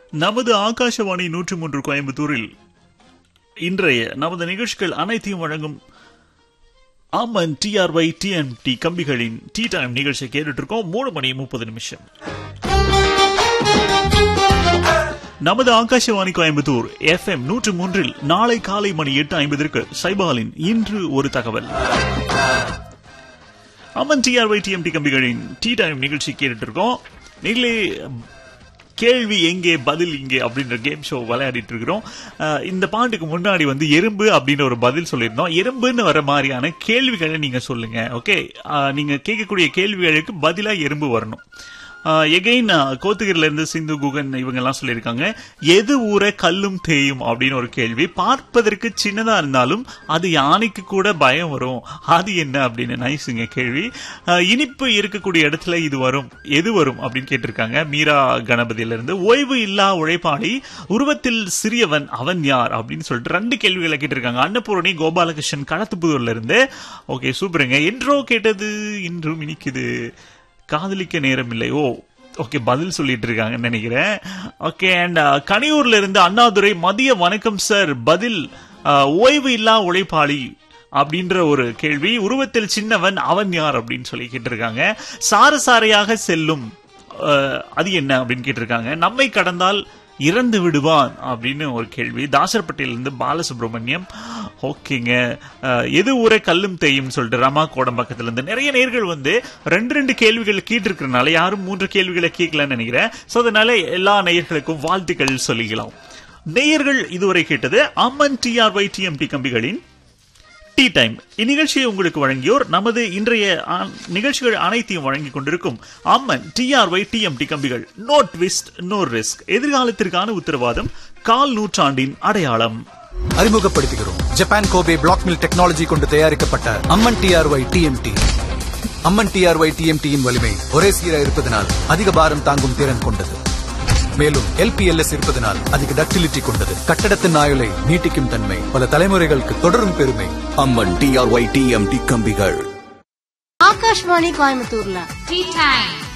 நமது ஆகாஷவாணி நூற்றி மூன்று கோயம்புத்தூரில் இன்றைய நமது நிகழ்ச்சிகள் அனைத்தையும் வழங்கும் அம்மன் டிஆர்ஒய் டிஎம்டி கம்பிகளின் டீ டைம் நிகழ்ச்சியை கேட்டுட்டு இருக்கோம் மூணு மணி முப்பது நிமிஷம் நமது ஆகாஷவாணி கோயம்புத்தூர் எஃப்எம் நூற்று மூன்றில் நாளை காலை மணி எட்டு ஐம்பதற்கு சைபாலின் இன்று ஒரு தகவல் அம்மன் டிஆர்ஒய் டிஎம்டி கம்பிகளின் டீ டைம் நிகழ்ச்சி கேட்டுட்டு இருக்கோம் நீங்களே கேள்வி எங்கே பதில் இங்கே அப்படின்ற கேம் ஷோ விளையாடிட்டு இருக்கிறோம் அஹ் இந்த பாட்டுக்கு முன்னாடி வந்து எறும்பு அப்படின்னு ஒரு பதில் சொல்லியிருந்தோம் எறும்புன்னு வர மாதிரியான கேள்விகளை நீங்க சொல்லுங்க ஓகே நீங்க கேட்கக்கூடிய கேள்விகளுக்கு பதிலா எறும்பு வரணும் எகைன் கோத்தகிரில இருந்து சிந்து குகன் இவங்க எல்லாம் சொல்லியிருக்காங்க எது ஊற கல்லும் தேயும் அப்படின்னு ஒரு கேள்வி பார்ப்பதற்கு சின்னதா இருந்தாலும் அது யானைக்கு கூட பயம் வரும் அது என்ன அப்படின்னு நைஸுங்க கேள்வி அஹ், இனிப்பு இருக்கக்கூடிய இடத்துல இது வரும் எது வரும் அப்படின்னு கேட்டிருக்காங்க மீரா கணபதியில இருந்து ஓய்வு இல்லா உழைப்பாளி உருவத்தில் சிறியவன் அவன் யார் அப்படின்னு சொல்லிட்டு ரெண்டு கேள்விகளை கேட்டிருக்காங்க அன்னபூரணி கோபாலகிருஷ்ணன் களத்துப்புதூர்ல இருந்து ஓகே சூப்பருங்க என்றோ கேட்டது இன்றும் இனிக்குது காதலிக்க நேரம் இல்லை ஓ ஓகே பதில் சொல்லிட்டு இருக்காங்கன்னு நினைக்கிறேன் ஓகே அண்ட் கனியூர்ல இருந்து அண்ணாதுரை மதிய வணக்கம் சார் பதில் அஹ், ஓய்வு இல்லா உழைப்பாளி அப்படின்ற ஒரு கேள்வி உருவத்தில் சின்னவன் அவன் யார் அப்படின்னு சொல்லி கேட்டிருக்காங்க சாரசாரையாக செல்லும் அஹ், அது என்ன அப்படின்னு கேட்டிருக்காங்க நம்மை கடந்தால் இறந்து விடுவான் அப்படின்னு ஒரு கேள்வி தாசர்பட்டியில இருந்து பாலசுப்ரமணியம் ஓகேங்க அஹ், எது ஊரே கல்லும் தேயும் சொல்லிட்டு ரமா கோடம்பாக்கத்துல இருந்து நிறைய நேர்கள் வந்து ரெண்டு ரெண்டு கேள்விகள் கேட்டிருக்கிறனால யாரும் மூன்று கேள்விகளை கேட்கலன்னு நினைக்கிறேன் சோ அதனால எல்லா நேயர்களுக்கும் வாழ்த்துக்கள் சொல்லிக்கலாம் நேயர்கள் இதுவரை கேட்டது அம்மன் டிஆர்ஒய் டிஎம்டி கம்பிகளின் டீ டைம் இந்நிகழ்ச்சியை உங்களுக்கு வழங்கியோர் நமது இன்றைய ஆ- நிகழ்ச்சிகள் அனைத்தையும் வழங்கிக் கொண்டிருக்கும் அம்மன் டிஆர்ஒய் டிஎம்டி கம்பிகள் நோ ட்விஸ்ட் நோ ரிஸ்க் எதிர்காலத்திற்கான உத்தரவாதம் கால் நூற்றாண்டின் அடையாளம் அறிமுகப்படுத்துகிறோம் Japan Kobe black mill technology கொண்டு தயாரிக்கப்பட்ட Amman TRY TMT Amman TRY டிஎம்டியின் வலிமை ஒரே சீராக இருப்பதனால் அதிக பாரம் தாங்கும் திறன் கொண்டது மேலும் எல்பிஎல்எஸ் இருப்பதனால் அதிக டக்டிலிட்டி கொண்டது கட்டடத்தின் ஆயுளை நீட்டிக்கும் தன்மை பல தலைமுறைகளுக்கு தொடரும் பெருமை அம்மன் டிஆர்ஒய் டிஎம்டி கம்பிகள் ஆகாஷ்வாணி கோயம்புத்தூர்ல Tea time.